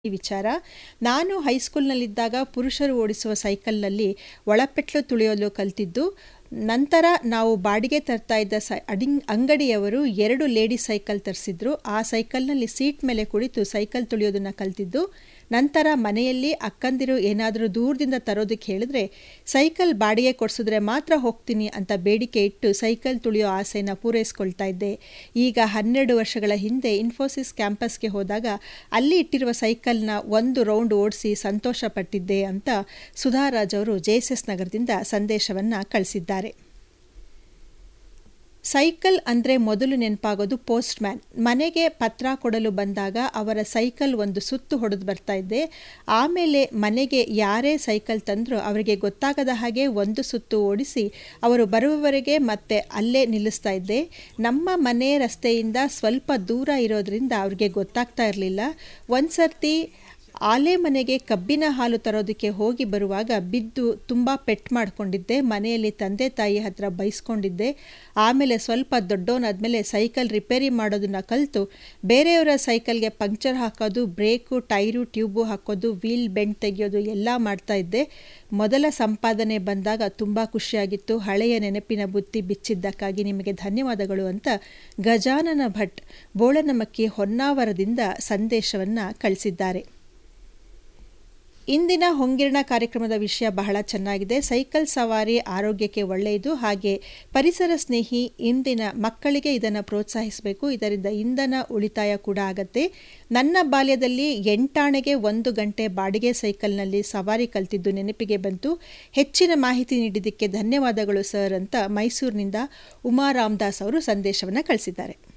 ಈ ವಿಚಾರ ನಾನು ಹೈಸ್ಕೂಲ್ನಲ್ಲಿದ್ದಾಗ ಪುರುಷರು ಓಡಿಸುವ ಸೈಕಲ್ನಲ್ಲಿ ಒಳಪೆಟ್ಲು ತುಳಿಯಲು ಕಲ್ತಿದ್ದು ನಂತರ ನಾವು ಬಾಡಿಗೆ ತರ್ತಾ ಇದ್ದ ಸೈ ಅಡಿಂಗ್ ಅಂಗಡಿಯವರು ಎರಡು ಲೇಡಿ ಸೈಕಲ್ ತರಿಸಿದ್ರು ಆ ಸೈಕಲ್ನಲ್ಲಿ ಸೀಟ್ ಮೇಲೆ ಕುಳಿತು ಸೈಕಲ್ ತುಳಿಯೋದನ್ನು ಕಲ್ತಿದ್ದು ನಂತರ ಮನೆಯಲ್ಲಿ ಅಕ್ಕಂದಿರು ಏನಾದರೂ ದೂರದಿಂದ ತರೋದಕ್ಕೆ ಹೇಳಿದ್ರೆ ಸೈಕಲ್ ಬಾಡಿಗೆ ಕೊಡಿಸಿದ್ರೆ ಮಾತ್ರ ಹೋಗ್ತೀನಿ ಅಂತ ಬೇಡಿಕೆ ಇಟ್ಟು ಸೈಕಲ್ ತುಳಿಯೋ ಆಸೆನ ಪೂರೈಸ್ಕೊಳ್ತಾ ಇದ್ದೆ ಈಗ ಹನ್ನೆರಡು ವರ್ಷಗಳ ಹಿಂದೆ ಇನ್ಫೋಸಿಸ್ ಕ್ಯಾಂಪಸ್ಗೆ ಹೋದಾಗ ಅಲ್ಲಿ ಇಟ್ಟಿರುವ ಸೈಕಲ್ನ ಒಂದು ರೌಂಡ್ ಓಡಿಸಿ ಸಂತೋಷ ಪಟ್ಟಿದ್ದೆ ಅಂತ ಸುಧಾರಾಜ್ ಅವರು ಜೆ ಎಸ್ ಎಸ್ ನಗರದಿಂದ ಸಂದೇಶವನ್ನು ಕಳಿಸಿದ್ದಾರೆ ಸೈಕಲ್ ಅಂದರೆ ಮೊದಲು ನೆನಪಾಗೋದು ಪೋಸ್ಟ್ ಮ್ಯಾನ್ ಮನೆಗೆ ಪತ್ರ ಕೊಡಲು ಬಂದಾಗ ಅವರ ಸೈಕಲ್ ಒಂದು ಸುತ್ತು ಹೊಡೆದು ಬರ್ತಾ ಇದ್ದೆ ಆಮೇಲೆ ಮನೆಗೆ ಯಾರೇ ಸೈಕಲ್ ತಂದರೂ ಅವರಿಗೆ ಗೊತ್ತಾಗದ ಹಾಗೆ ಒಂದು ಸುತ್ತು ಓಡಿಸಿ ಅವರು ಬರುವವರೆಗೆ ಮತ್ತೆ ಅಲ್ಲೇ ನಿಲ್ಲಿಸ್ತಾ ಇದ್ದೆ ನಮ್ಮ ಮನೆ ರಸ್ತೆಯಿಂದ ಸ್ವಲ್ಪ ದೂರ ಇರೋದ್ರಿಂದ ಅವ್ರಿಗೆ ಗೊತ್ತಾಗ್ತಾ ಇರಲಿಲ್ಲ ಒಂದು ಸರ್ತಿ ಆಲೆ ಮನೆಗೆ ಕಬ್ಬಿನ ಹಾಲು ತರೋದಕ್ಕೆ ಹೋಗಿ ಬರುವಾಗ ಬಿದ್ದು ತುಂಬ ಪೆಟ್ಟು ಮಾಡಿಕೊಂಡಿದ್ದೆ ಮನೆಯಲ್ಲಿ ತಂದೆ ತಾಯಿ ಹತ್ರ ಬೈಸ್ಕೊಂಡಿದ್ದೆ ಆಮೇಲೆ ಸ್ವಲ್ಪ ದೊಡ್ಡವನಾದ್ಮೇಲೆ ಸೈಕಲ್ ರಿಪೇರಿ ಮಾಡೋದನ್ನು ಕಲಿತು ಬೇರೆಯವರ ಸೈಕಲ್ಗೆ ಪಂಕ್ಚರ್ ಹಾಕೋದು ಬ್ರೇಕು ಟೈರು ಟ್ಯೂಬು ಹಾಕೋದು ವೀಲ್ ಬೆಂಡ್ ತೆಗೆಯೋದು ಎಲ್ಲ ಮಾಡ್ತಾ ಇದ್ದೆ ಮೊದಲ ಸಂಪಾದನೆ ಬಂದಾಗ ತುಂಬ ಖುಷಿಯಾಗಿತ್ತು ಹಳೆಯ ನೆನಪಿನ ಬುತ್ತಿ ಬಿಚ್ಚಿದ್ದಕ್ಕಾಗಿ ನಿಮಗೆ ಧನ್ಯವಾದಗಳು ಅಂತ ಗಜಾನನ ಭಟ್ ಬೋಳನಮಕ್ಕಿ ಹೊನ್ನಾವರದಿಂದ ಸಂದೇಶವನ್ನು ಕಳಿಸಿದ್ದಾರೆ ಇಂದಿನ ಹೊಂಗಿರಣ ಕಾರ್ಯಕ್ರಮದ ವಿಷಯ ಬಹಳ ಚೆನ್ನಾಗಿದೆ ಸೈಕಲ್ ಸವಾರಿ ಆರೋಗ್ಯಕ್ಕೆ ಒಳ್ಳೆಯದು ಹಾಗೆ ಪರಿಸರ ಸ್ನೇಹಿ ಇಂದಿನ ಮಕ್ಕಳಿಗೆ ಇದನ್ನು ಪ್ರೋತ್ಸಾಹಿಸಬೇಕು ಇದರಿಂದ ಇಂಧನ ಉಳಿತಾಯ ಕೂಡ ಆಗತ್ತೆ ನನ್ನ ಬಾಲ್ಯದಲ್ಲಿ ಎಂಟಾಣೆಗೆ ಒಂದು ಗಂಟೆ ಬಾಡಿಗೆ ಸೈಕಲ್ನಲ್ಲಿ ಸವಾರಿ ಕಲ್ತಿದ್ದು ನೆನಪಿಗೆ ಬಂತು ಹೆಚ್ಚಿನ ಮಾಹಿತಿ ನೀಡಿದ್ದಕ್ಕೆ ಧನ್ಯವಾದಗಳು ಸರ್ ಅಂತ ಮೈಸೂರಿನಿಂದ ಉಮಾ ರಾಮದಾಸ್ ಅವರು ಸಂದೇಶವನ್ನು ಕಳಿಸಿದ್ದಾರೆ